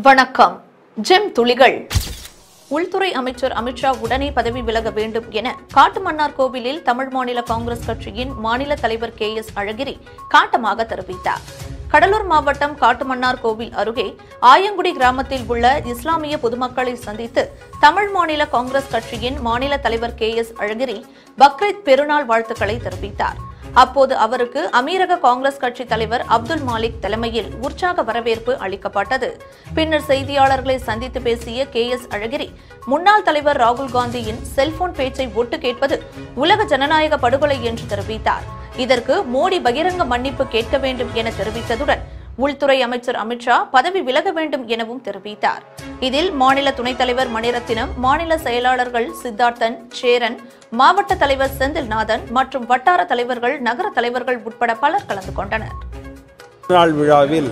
வணக்கம் ஜெம் துளிகள் உள்துறை அமைச்சர் அமித்ஷா உடனே பதவி விலக வேண்டும் என காட்டுமன்னார் கோவிலில் தமிழ் மாநில காங்கிரஸ் கட்சியின் மாநில தலைவர் கே எஸ் அழகிரி காட்டமாக தெரிவித்தார் கடலூர் மாவட்டம் காட்டுமன்னார் கோவில் அருகே ஆயங்குடி கிராமத்தில் உள்ள இஸ்லாமிய பொதுமக்களை சந்தித்து தமிழ் மாநில காங்கிரஸ் கட்சியின் மாநில தலைவர் கே எஸ் அழகிரி பக்ரீத் பெருநாள் வாழ்த்துக்களை தெரிவித்தார் அப்போது அவருக்கு அமீரக காங்கிரஸ் கட்சி தலைவர் அப்துல் மாலிக் தலைமையில் உற்சாக வரவேற்பு அளிக்கப்பட்டது பின்னர் செய்தியாளர்களை சந்தித்து பேசிய கே எஸ் அழகிரி முன்னாள் தலைவர் ராகுல் காந்தியின் செல்போன் பேச்சை ஒட்டு கேட்பது உலக ஜனநாயக படுகொலை என்று தெரிவித்தார் இதற்கு மோடி பகிரங்க மன்னிப்பு கேட்க வேண்டும் என தெரிவித்ததுடன் உள்துறை அமைச்சர் அமித்ஷா பதவி விலக வேண்டும் எனவும் தெரிவித்தார் இதில் மாநில துணைத் தலைவர் மணிரத்தினம் மாநில செயலாளர்கள் சித்தார்த்தன் சேரன் மாவட்ட தலைவர் செந்தில்நாதன் மற்றும் வட்டார தலைவர்கள் நகர தலைவர்கள் உட்பட பலர் கலந்து கொண்டனர் நாள் விழாவில்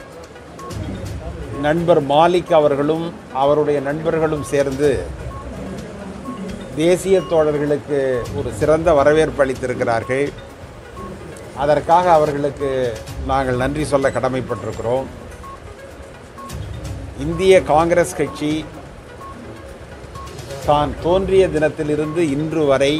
நண்பர் மாலிக் அவர்களும் அவருடைய நண்பர்களும் சேர்ந்து தேசிய தோழர்களுக்கு ஒரு சிறந்த வரவேற்பு அளித்திருக்கிறார்கள் அதற்காக அவர்களுக்கு நாங்கள் நன்றி சொல்ல கடமைப்பட்டிருக்கிறோம் இந்திய காங்கிரஸ் கட்சி தான் தோன்றிய தினத்திலிருந்து இன்று வரை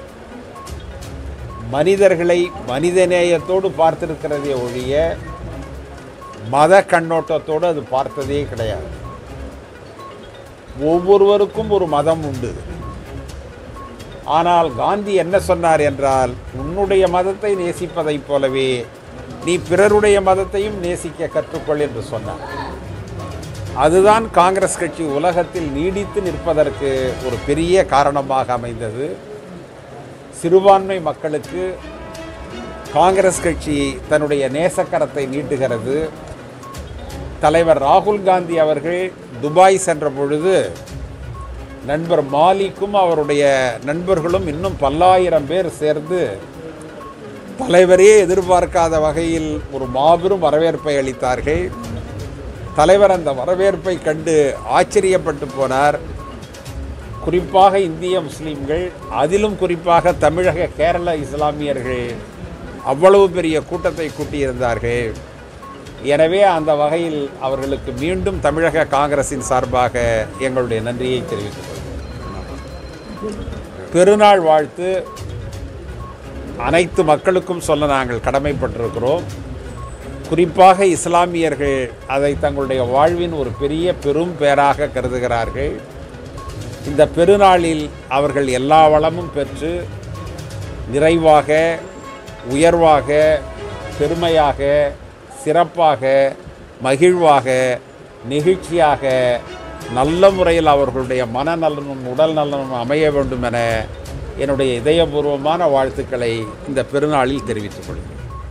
மனிதர்களை மனிதநேயத்தோடு பார்த்திருக்கிறதே ஒழிய மத கண்ணோட்டத்தோடு அது பார்த்ததே கிடையாது ஒவ்வொருவருக்கும் ஒரு மதம் உண்டு ஆனால் காந்தி என்ன சொன்னார் என்றால் உன்னுடைய மதத்தை நேசிப்பதைப் போலவே நீ பிறருடைய மதத்தையும் நேசிக்க கற்றுக்கொள் என்று சொன்னார் அதுதான் காங்கிரஸ் கட்சி உலகத்தில் நீடித்து நிற்பதற்கு ஒரு பெரிய காரணமாக அமைந்தது சிறுபான்மை மக்களுக்கு காங்கிரஸ் கட்சி தன்னுடைய நேசக்கரத்தை நீட்டுகிறது தலைவர் ராகுல் காந்தி அவர்கள் துபாய் சென்ற பொழுது நண்பர் மாலிக்கும் அவருடைய நண்பர்களும் இன்னும் பல்லாயிரம் பேர் சேர்ந்து தலைவரே எதிர்பார்க்காத வகையில் ஒரு மாபெரும் வரவேற்பை அளித்தார்கள் தலைவர் அந்த வரவேற்பை கண்டு ஆச்சரியப்பட்டு போனார் குறிப்பாக இந்திய முஸ்லீம்கள் அதிலும் குறிப்பாக தமிழக கேரள இஸ்லாமியர்கள் அவ்வளவு பெரிய கூட்டத்தை கூட்டியிருந்தார்கள் எனவே அந்த வகையில் அவர்களுக்கு மீண்டும் தமிழக காங்கிரசின் சார்பாக எங்களுடைய நன்றியை தெரிவித்துக் கொள்கிறோம் பெருநாள் வாழ்த்து அனைத்து மக்களுக்கும் சொல்ல நாங்கள் கடமைப்பட்டிருக்கிறோம் குறிப்பாக இஸ்லாமியர்கள் அதை தங்களுடைய வாழ்வின் ஒரு பெரிய பெரும் பேராக கருதுகிறார்கள் இந்த பெருநாளில் அவர்கள் எல்லா வளமும் பெற்று நிறைவாக உயர்வாக பெருமையாக சிறப்பாக மகிழ்வாக நெகிழ்ச்சியாக நல்ல முறையில் அவர்களுடைய மனநலனும் உடல் நலனும் அமைய வேண்டும் என என்னுடைய இதயபூர்வமான வாழ்த்துக்களை இந்த பெருநாளில் தெரிவித்துக் கொள்கிறேன்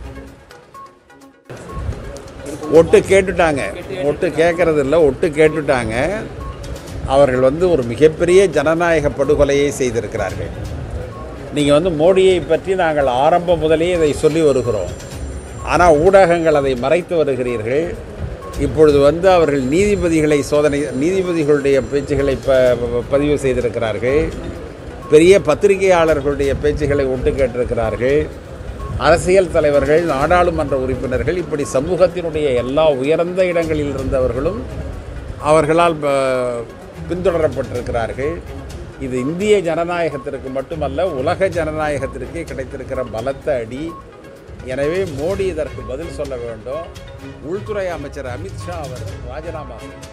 ஒட்டு கேட்டுட்டாங்க ஒட்டு கேட்கறது இல்லை ஒட்டு கேட்டுட்டாங்க அவர்கள் வந்து ஒரு மிகப்பெரிய ஜனநாயக படுகொலையை செய்திருக்கிறார்கள் நீங்கள் வந்து மோடியை பற்றி நாங்கள் ஆரம்பம் முதலே இதை சொல்லி வருகிறோம் ஆனால் ஊடகங்கள் அதை மறைத்து வருகிறீர்கள் இப்பொழுது வந்து அவர்கள் நீதிபதிகளை சோதனை நீதிபதிகளுடைய பேச்சுகளை ப பதிவு செய்திருக்கிறார்கள் பெரிய பத்திரிகையாளர்களுடைய பேச்சுகளை ஒட்டு கேட்டிருக்கிறார்கள் அரசியல் தலைவர்கள் நாடாளுமன்ற உறுப்பினர்கள் இப்படி சமூகத்தினுடைய எல்லா உயர்ந்த இடங்களில் இருந்தவர்களும் அவர்களால் ப- பின்தொடரப்பட்டிருக்கிறார்கள் இது இந்திய ஜனநாயகத்திற்கு மட்டுமல்ல உலக ஜனநாயகத்திற்கே கிடைத்திருக்கிற பலத்த அடி எனவே மோடி இதற்கு பதில் சொல்ல வேண்டும் உள்துறை அமைச்சர் அமித்ஷா அவர் ராஜினாமா செய்தார்.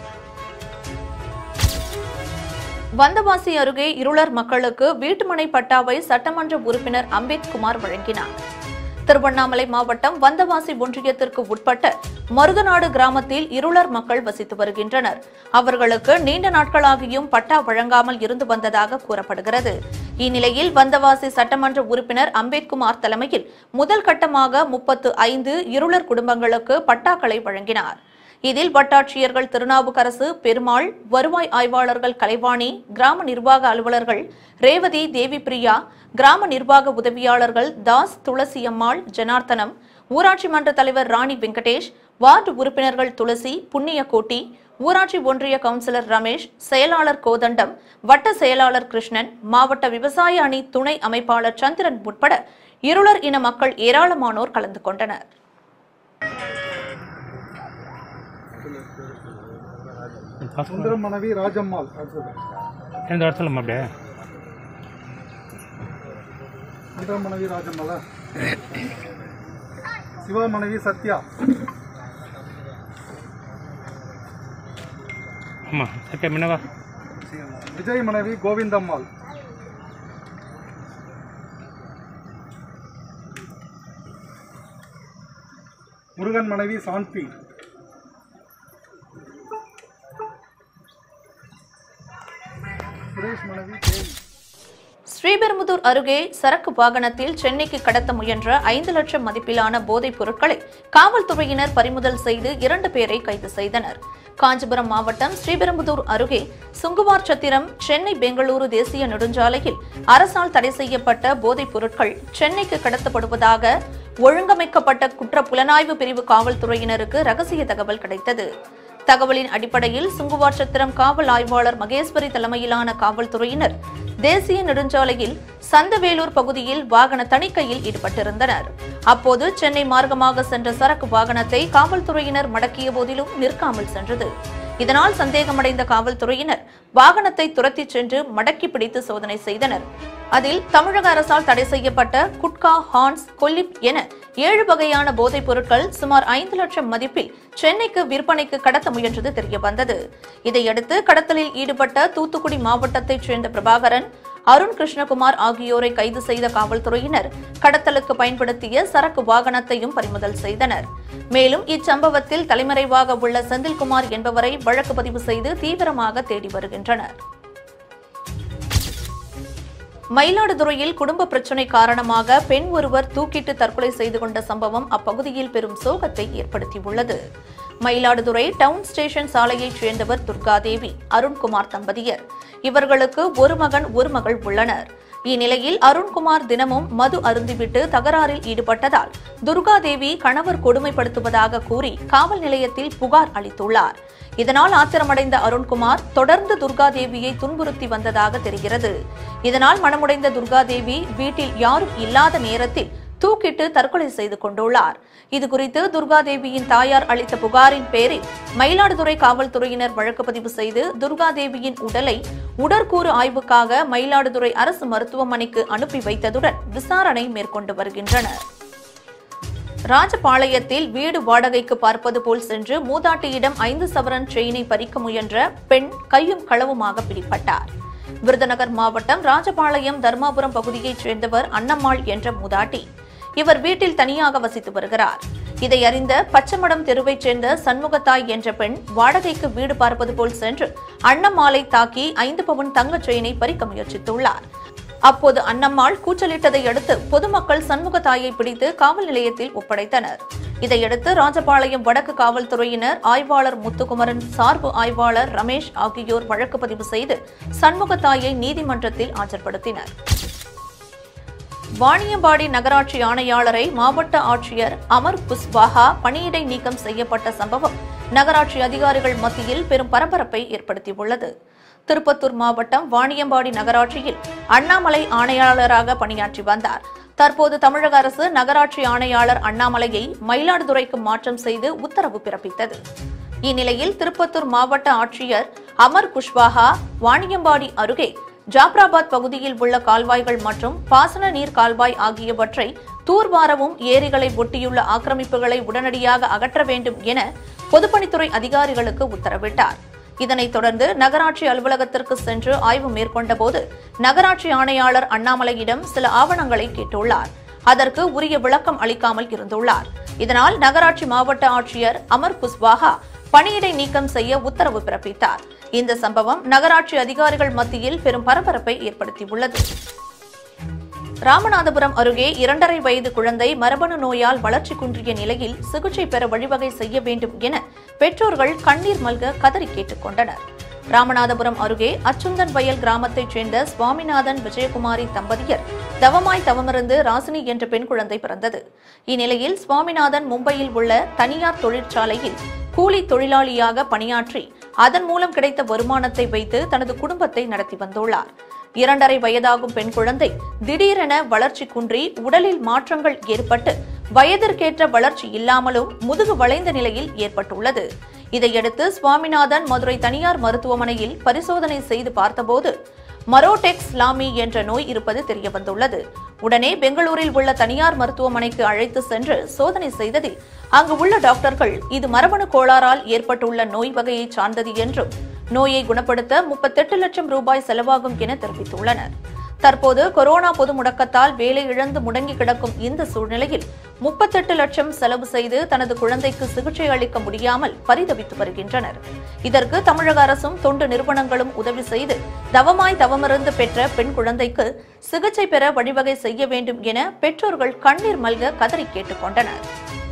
வந்தவாசி அருகே இருளர் மக்களுக்கு வீட்டுமனை பட்டாவை சட்டமன்ற உறுப்பினர் அம்பேத்குமார் வழங்கினார் திருவண்ணாமலை மாவட்டம் வந்தவாசி ஒன்றியத்திற்கு உட்பட்ட மருதநாடு கிராமத்தில் இருளர் மக்கள் வசித்து வருகின்றனர் அவர்களுக்கு நீண்ட நாட்களாகியும் பட்டா வழங்காமல் இருந்து வந்ததாக கூறப்படுகிறது இந்நிலையில் வந்தவாசி சட்டமன்ற உறுப்பினர் அம்பேத்குமார் தலைமையில் முதல் கட்டமாக முப்பத்து ஐந்து இருளர் குடும்பங்களுக்கு பட்டாக்களை வழங்கினார் இதில் வட்டாட்சியர்கள் திருநாவுக்கரசு பெருமாள் வருவாய் ஆய்வாளர்கள் கலைவாணி கிராம நிர்வாக அலுவலர்கள் ரேவதி தேவி பிரியா கிராம நிர்வாக உதவியாளர்கள் தாஸ் துளசி அம்மாள் ஜனார்த்தனம் ஊராட்சி மன்ற தலைவர் ராணி வெங்கடேஷ் வார்டு உறுப்பினர்கள் துளசி புண்ணியகோட்டி ஊராட்சி ஒன்றிய கவுன்சிலர் ரமேஷ் செயலாளர் கோதண்டம் வட்ட செயலாளர் கிருஷ்ணன் மாவட்ட விவசாய அணி துணை அமைப்பாளர் சந்திரன் உட்பட இருளர் இன மக்கள் ஏராளமானோர் கலந்து கொண்டனர் சுந்தரம் மனைவி ராஜம்மாள் அடுத்தது ரெண்டு வருஷம் அப்படியே சுந்தரம் மனைவி ராஜம்மாளா சிவா மனைவி சத்யா ஆமாம் சத்யா மின்னவா விஜய் மனைவி கோவிந்தம்மாள் முருகன் மனைவி சாந்தி சுரேஷ் மனைவி தேவி ஸ்ரீபெரும்புதூர் அருகே சரக்கு வாகனத்தில் சென்னைக்கு கடத்த முயன்ற ஐந்து லட்சம் மதிப்பிலான போதைப் பொருட்களை காவல்துறையினர் பறிமுதல் செய்து இரண்டு பேரை கைது செய்தனர் காஞ்சிபுரம் மாவட்டம் ஸ்ரீபெரும்புதூர் அருகே சுங்குவார் சத்திரம் சென்னை பெங்களூரு தேசிய நெடுஞ்சாலையில் அரசால் தடை செய்யப்பட்ட போதைப் பொருட்கள் சென்னைக்கு கடத்தப்படுவதாக ஒழுங்கமைக்கப்பட்ட குற்ற புலனாய்வு பிரிவு காவல்துறையினருக்கு ரகசிய தகவல் கிடைத்தது தகவலின் அடிப்படையில் சுங்குவார்சத்திரம் காவல் ஆய்வாளர் மகேஸ்வரி தலைமையிலான காவல்துறையினர் தேசிய நெடுஞ்சாலையில் சந்தவேலூர் பகுதியில் வாகன தணிக்கையில் ஈடுபட்டிருந்தனர் அப்போது சென்னை மார்க்கமாக சென்ற சரக்கு வாகனத்தை காவல்துறையினர் மடக்கிய போதிலும் நிற்காமல் சென்றது இதனால் சந்தேகமடைந்த காவல்துறையினர் வாகனத்தை துரத்திச் சென்று மடக்கி பிடித்து சோதனை செய்தனர் அதில் தமிழக அரசால் தடை செய்யப்பட்ட குட்கா ஹான்ஸ் கொல்லிப் என ஏழு வகையான போதைப் பொருட்கள் சுமார் ஐந்து லட்சம் மதிப்பில் சென்னைக்கு விற்பனைக்கு கடத்த முயன்றது தெரியவந்தது இதையடுத்து கடத்தலில் ஈடுபட்ட தூத்துக்குடி மாவட்டத்தைச் சேர்ந்த பிரபாகரன் அருண் கிருஷ்ணகுமார் ஆகியோரை கைது செய்த காவல்துறையினர் கடத்தலுக்கு பயன்படுத்திய சரக்கு வாகனத்தையும் பறிமுதல் செய்தனர் மேலும் இச்சம்பவத்தில் தலைமறைவாக உள்ள செந்தில்குமார் என்பவரை வழக்கு பதிவு செய்து தீவிரமாக தேடி வருகின்றனர் மயிலாடுதுறையில் குடும்ப பிரச்சினை காரணமாக பெண் ஒருவர் தூக்கிட்டு தற்கொலை செய்து கொண்ட சம்பவம் அப்பகுதியில் பெரும் சோகத்தை ஏற்படுத்தியுள்ளது மயிலாடுதுறை டவுன் ஸ்டேஷன் சாலையைச் சேர்ந்தவர் துர்காதேவி அருண்குமார் தம்பதியர் இவர்களுக்கு ஒரு மகன் ஒரு மகள் உள்ளனர் இந்நிலையில் அருண்குமார் தினமும் மது அருந்திவிட்டு தகராறில் ஈடுபட்டதால் துர்காதேவி கணவர் கொடுமைப்படுத்துவதாக கூறி காவல் நிலையத்தில் புகார் அளித்துள்ளார் இதனால் ஆத்திரமடைந்த அருண்குமார் தொடர்ந்து துர்காதேவியை துன்புறுத்தி வந்ததாக தெரிகிறது இதனால் மனமுடைந்த துர்காதேவி வீட்டில் யாரும் இல்லாத நேரத்தில் தூக்கிட்டு தற்கொலை செய்து கொண்டுள்ளார் இதுகுறித்து துர்காதேவியின் தாயார் அளித்த புகாரின் பேரில் மயிலாடுதுறை காவல்துறையினர் வழக்கு பதிவு செய்து துர்காதேவியின் உடலை உடற்கூறு ஆய்வுக்காக மயிலாடுதுறை அரசு மருத்துவமனைக்கு அனுப்பி வைத்ததுடன் விசாரணை மேற்கொண்டு வருகின்றனர் ராஜபாளையத்தில் வீடு வாடகைக்கு பார்ப்பது போல் சென்று மூதாட்டியிடம் ஐந்து சவரன் செயினை பறிக்க முயன்ற பெண் கையும் களவுமாக பிடிபட்டார் விருதுநகர் மாவட்டம் ராஜபாளையம் தர்மாபுரம் பகுதியைச் சேர்ந்தவர் அன்னம்மாள் என்ற மூதாட்டி இவர் வீட்டில் தனியாக வசித்து வருகிறார் இதை அறிந்த பச்சமடம் தெருவைச் சேர்ந்த சண்முகத்தாய் என்ற பெண் வாடகைக்கு வீடு பார்ப்பது போல் சென்று அன்னம்மாளை தாக்கி ஐந்து பவுன் தங்கச் செயினை பறிக்க முயற்சித்துள்ளார் அப்போது அன்னம்மாள் கூச்சலிட்டதை அடுத்து பொதுமக்கள் சண்முகத்தாயை பிடித்து காவல் நிலையத்தில் ஒப்படைத்தனர் இதையடுத்து ராஜபாளையம் வடக்கு காவல்துறையினர் ஆய்வாளர் முத்துக்குமரன் சார்பு ஆய்வாளர் ரமேஷ் ஆகியோர் வழக்கு பதிவு செய்து சண்முகத்தாயை நீதிமன்றத்தில் ஆஜர்படுத்தினர் வாணியம்பாடி நகராட்சி ஆணையாளரை மாவட்ட ஆட்சியர் அமர் குஸ்வாஹா பணியிடை நீக்கம் செய்யப்பட்ட சம்பவம் நகராட்சி அதிகாரிகள் மத்தியில் பெரும் பரபரப்பை ஏற்படுத்தியுள்ளது திருப்பத்தூர் மாவட்டம் வாணியம்பாடி நகராட்சியில் அண்ணாமலை ஆணையாளராக பணியாற்றி வந்தார் தற்போது தமிழக அரசு நகராட்சி ஆணையாளர் அண்ணாமலையை மயிலாடுதுறைக்கு மாற்றம் செய்து உத்தரவு பிறப்பித்தது இந்நிலையில் திருப்பத்தூர் மாவட்ட ஆட்சியர் அமர் குஷ்வாஹா வாணியம்பாடி அருகே ஜாப்ராபாத் பகுதியில் உள்ள கால்வாய்கள் மற்றும் பாசன நீர் கால்வாய் ஆகியவற்றை தூர்வாரவும் ஏரிகளை ஒட்டியுள்ள ஆக்கிரமிப்புகளை உடனடியாக அகற்ற வேண்டும் என பொதுப்பணித்துறை அதிகாரிகளுக்கு உத்தரவிட்டார் இதனைத் தொடர்ந்து நகராட்சி அலுவலகத்திற்கு சென்று ஆய்வு மேற்கொண்டபோது நகராட்சி ஆணையாளர் அண்ணாமலையிடம் சில ஆவணங்களை கேட்டுள்ளார் அதற்கு உரிய விளக்கம் அளிக்காமல் இருந்துள்ளார் இதனால் நகராட்சி மாவட்ட ஆட்சியர் அமர் குஸ்வாஹா பணியிடை நீக்கம் செய்ய உத்தரவு பிறப்பித்தார் இந்த சம்பவம் நகராட்சி அதிகாரிகள் மத்தியில் பெரும் பரபரப்பை ஏற்படுத்தியுள்ளது ராமநாதபுரம் அருகே இரண்டரை வயது குழந்தை மரபணு நோயால் வளர்ச்சி குன்றிய நிலையில் சிகிச்சை பெற வழிவகை செய்ய வேண்டும் என பெற்றோர்கள் கண்ணீர் மல்க கதறி கேட்டுக் கொண்டனர் ராமநாதபுரம் அருகே அச்சுந்தன் வயல் கிராமத்தைச் சேர்ந்த சுவாமிநாதன் விஜயகுமாரி தம்பதியர் தவமாய் தவமிருந்து ராசினி என்ற பெண் குழந்தை பிறந்தது இந்நிலையில் சுவாமிநாதன் மும்பையில் உள்ள தனியார் தொழிற்சாலையில் கூலி தொழிலாளியாக பணியாற்றி அதன் மூலம் கிடைத்த வருமானத்தை வைத்து தனது குடும்பத்தை நடத்தி வந்துள்ளார் இரண்டரை வயதாகும் பெண் குழந்தை திடீரென வளர்ச்சி குன்றி உடலில் மாற்றங்கள் ஏற்பட்டு வயதிற்கேற்ற வளர்ச்சி இல்லாமலும் முதுகு வளைந்த நிலையில் ஏற்பட்டுள்ளது இதையடுத்து சுவாமிநாதன் மதுரை தனியார் மருத்துவமனையில் பரிசோதனை செய்து பார்த்தபோது மரோடெக்ஸ் லாமி என்ற நோய் இருப்பது தெரியவந்துள்ளது உடனே பெங்களூரில் உள்ள தனியார் மருத்துவமனைக்கு அழைத்து சென்று சோதனை செய்ததில் அங்கு உள்ள டாக்டர்கள் இது மரபணு கோளாறால் ஏற்பட்டுள்ள நோய் வகையை சார்ந்தது என்றும் நோயை குணப்படுத்த முப்பத்தெட்டு லட்சம் ரூபாய் செலவாகும் என தெரிவித்துள்ளனர் தற்போது கொரோனா பொது முடக்கத்தால் வேலை இழந்து முடங்கி கிடக்கும் இந்த சூழ்நிலையில் முப்பத்தெட்டு லட்சம் செலவு செய்து தனது குழந்தைக்கு சிகிச்சை அளிக்க முடியாமல் பரிதவித்து வருகின்றனர் இதற்கு தமிழக அரசும் தொண்டு நிறுவனங்களும் உதவி செய்து தவமாய் தவமிருந்து பெற்ற பெண் குழந்தைக்கு சிகிச்சை பெற வழிவகை செய்ய வேண்டும் என பெற்றோர்கள் கண்ணீர் மல்க கதறி கேட்டுக் கொண்டனர்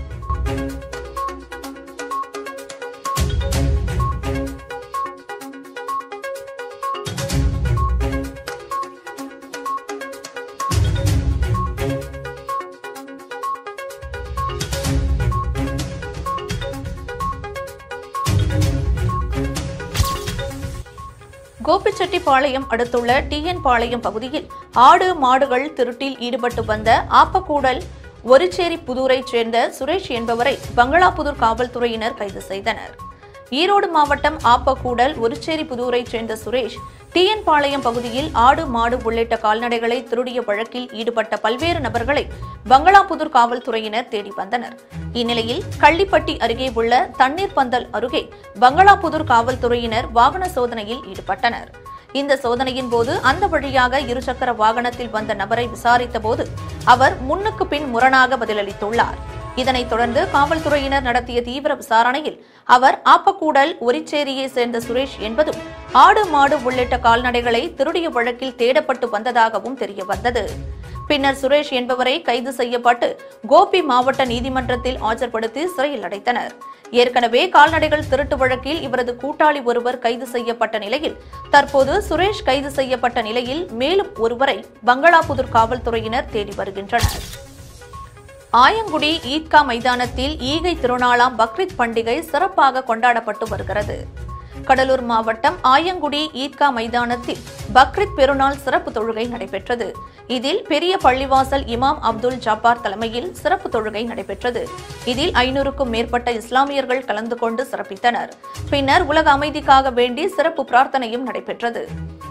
கோபிச்செட்டிப்பாளையம் அடுத்துள்ள டிஎன் பாளையம் பகுதியில் ஆடு மாடுகள் திருட்டில் ஈடுபட்டு வந்த ஆப்பக்கூடல் ஒருச்சேரி புதூரைச் சேர்ந்த சுரேஷ் என்பவரை பங்களாபுதூர் காவல்துறையினர் கைது செய்தனர் ஈரோடு மாவட்டம் ஆப்பக்கூடல் ஒருச்சேரி புதூரைச் சேர்ந்த சுரேஷ் டிஎன் பாளையம் பகுதியில் ஆடு மாடு உள்ளிட்ட கால்நடைகளை திருடிய வழக்கில் ஈடுபட்ட பல்வேறு நபர்களை பங்களாபுதூர் காவல்துறையினர் தேடி வந்தனர் இந்நிலையில் கள்ளிப்பட்டி அருகே உள்ள தண்ணீர் பந்தல் அருகே பங்களாபுதூர் காவல்துறையினர் வாகன சோதனையில் ஈடுபட்டனர் இந்த சோதனையின் போது அந்த வழியாக இருசக்கர வாகனத்தில் வந்த நபரை விசாரித்தபோது அவர் முன்னுக்கு பின் முரணாக பதிலளித்துள்ளார் இதனைத் தொடர்ந்து காவல்துறையினர் நடத்திய தீவிர விசாரணையில் அவர் ஆப்பக்கூடல் ஒரிச்சேரியை சேர்ந்த சுரேஷ் என்பதும் ஆடு மாடு உள்ளிட்ட கால்நடைகளை திருடிய வழக்கில் தேடப்பட்டு வந்ததாகவும் தெரியவந்தது பின்னர் சுரேஷ் என்பவரை கைது செய்யப்பட்டு கோபி மாவட்ட நீதிமன்றத்தில் ஆஜர்படுத்தி சிறையில் அடைத்தனர் ஏற்கனவே கால்நடைகள் திருட்டு வழக்கில் இவரது கூட்டாளி ஒருவர் கைது செய்யப்பட்ட நிலையில் தற்போது சுரேஷ் கைது செய்யப்பட்ட நிலையில் மேலும் ஒருவரை பங்களாபுதூர் காவல்துறையினர் தேடி வருகின்றனர் ஆயங்குடி ஈத்கா மைதானத்தில் ஈகை திருநாளாம் பக்ரீத் பண்டிகை சிறப்பாக கொண்டாடப்பட்டு வருகிறது கடலூர் மாவட்டம் ஆயங்குடி ஈத்கா மைதானத்தில் பக்ரீத் பெருநாள் சிறப்பு தொழுகை நடைபெற்றது இதில் பெரிய பள்ளிவாசல் இமாம் அப்துல் ஜப்பார் தலைமையில் சிறப்பு தொழுகை நடைபெற்றது இதில் ஐநூறுக்கும் மேற்பட்ட இஸ்லாமியர்கள் கலந்து கொண்டு சிறப்பித்தனர் பின்னர் உலக அமைதிக்காக வேண்டி சிறப்பு பிரார்த்தனையும் நடைபெற்றது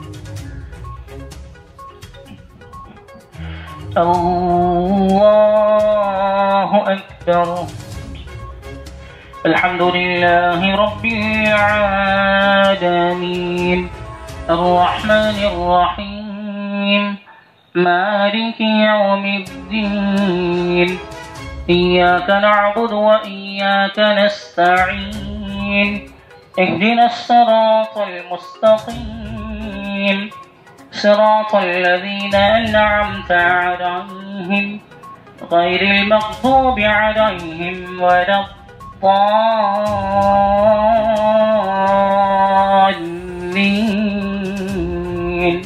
الله أكبر الحمد لله رب العالمين الرحمن الرحيم مالك يوم الدين إياك نعبد وإياك نستعين اهدنا الصراط المستقيم صراط الذين أنعمت عليهم غير المغضوب عليهم ولا الضالين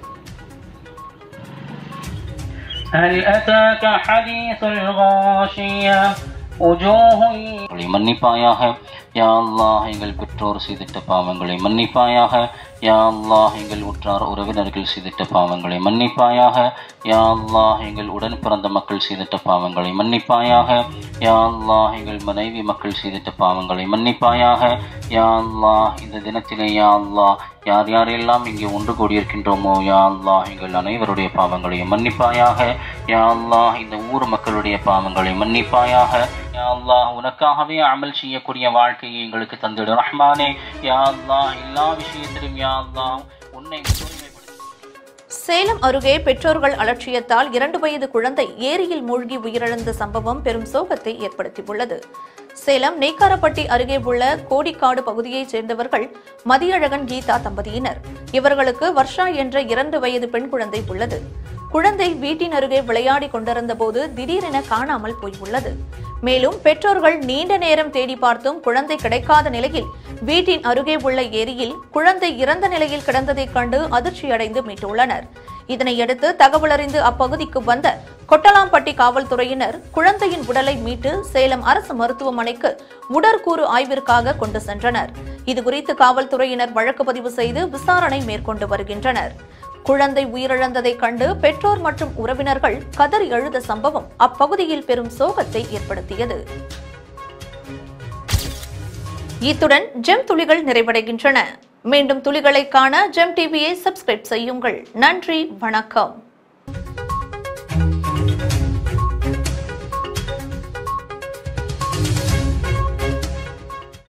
هل أتاك حديث الغاشية وجوه பாவங்களை மன்னிப்பாயாக யா அல்லாஹ் எங்கள் பெற்றோர் செய்திட்ட பாவங்களை மன்னிப்பாயாக யா அல்லாஹ் எங்கள் உற்றார் உறவினர்கள் செய்திட்ட பாவங்களை மன்னிப்பாயாக யா அல்லாஹ் எங்கள் உடன் பிறந்த மக்கள் செய்திட்ட பாவங்களை மன்னிப்பாயாக யா அல்லாஹ் எங்கள் மனைவி மக்கள் செய்திட்ட பாவங்களை மன்னிப்பாயாக யா அல்லாஹ் இந்த தினத்திலே யா அல்லாஹ் யார் யாரெல்லாம் இங்கே ஒன்று கூடியிருக்கின்றோமோ யா அல்லாஹ் எங்கள் அனைவருடைய பாவங்களையும் மன்னிப்பாயாக யா அல்லாஹ் இந்த ஊர் மக்களுடைய பாவங்களை மன்னிப்பாயாக யா அல்லாஹ் உனக்காகவே அமல் செய்யக்கூடிய வாழ்க்கையை எங்களுக்கு தந்திடு ரஹ்மானே யா அல்லாஹ் எல்லா விஷயத்திலும் யா அல்லாஹ் உன்னை தூய்மைப்படுத்தி சேலம் அருகே பெற்றோர்கள் அலட்சியத்தால் இரண்டு வயது குழந்தை ஏரியில் மூழ்கி உயிரிழந்த சம்பவம் பெரும் சோகத்தை ஏற்படுத்தியுள்ளது சேலம் நெய்க்காரப்பட்டி அருகே உள்ள கோடிக்காடு பகுதியைச் சேர்ந்தவர்கள் மதியழகன் கீதா தம்பதியினர் இவர்களுக்கு வர்ஷா என்ற இரண்டு வயது பெண் குழந்தை உள்ளது குழந்தை வீட்டின் அருகே விளையாடிக் கொண்டிருந்த போது திடீரென காணாமல் போயுள்ளது மேலும் பெற்றோர்கள் நீண்ட நேரம் தேடி பார்த்தும் குழந்தை கிடைக்காத நிலையில் வீட்டின் அருகே உள்ள ஏரியில் குழந்தை இறந்த நிலையில் கிடந்ததைக் கண்டு அதிர்ச்சியடைந்து மீட்டுள்ளனர் இதனையடுத்து தகவலறிந்து அப்பகுதிக்கு வந்த கொட்டலாம்பட்டி காவல்துறையினர் குழந்தையின் உடலை மீட்டு சேலம் அரசு மருத்துவமனைக்கு உடற்கூறு ஆய்விற்காக கொண்டு சென்றனர் இதுகுறித்து காவல்துறையினர் வழக்கு பதிவு செய்து விசாரணை மேற்கொண்டு வருகின்றனர் குழந்தை உயிரிழந்ததைக் கண்டு பெற்றோர் மற்றும் உறவினர்கள் கதறி எழுத சம்பவம் அப்பகுதியில் பெரும் சோகத்தை ஏற்படுத்தியது இத்துடன் ஜெம் துளிகள் நிறைவடைகின்றன மீண்டும் துளிகளை காண ஜெம் டிவியை சப்ஸ்கிரைப் செய்யுங்கள் நன்றி வணக்கம்